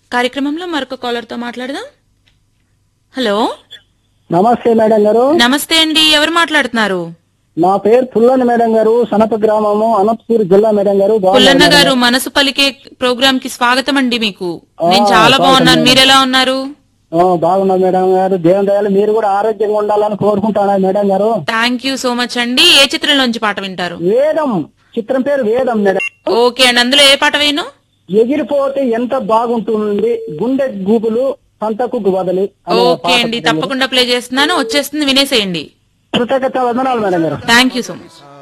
కార్యక్రమంలో మరొక కాలర్ తో మాట్లాడదాం హలో నమస్తే మేడం గారు నమస్తే అండి ఎవరు మాట్లాడుతున్నారు నా పేరు పుల్లని మేడం గారు సనప గ్రామము అనంతపూర్ జిల్లా మేడం గారు బాగున్నారా పుల్లన్న మేడం గారు మనసు పలికే ప్రోగ్రామ్ కి స్వాగతం అండి మీకు నేను చాలా బాగున్నాను మీరెలా ఉన్నారు ఆ, బాగున్నా మేడం గారు దేవుని దయాలు మీరు కూడా ఆరోగ్యంగా ఉండాలని కోరుకుంటానా మేడం గారు థ్యాంక్ యూ సో మచ్ అండి ఏ చిత్రంలోంచి పాట వింటారు వేదం చిత్రం పేరు వేదం మేడం ఓకే అండి అందులో ఏ పాట వేయను ఎగిరిపోతే ఎంత బాగుంటుంది గుండె గూగులు సంతకు వదలి అనే ఓకే పాట అండి తప్పకుండా ప్లే చేస్తున్నాను వచ్చేస్తుంది వినేసేయండి కృతజ్ఞత వందనాలు మేడం గారు థ్యాంక్ యూ సో మచ్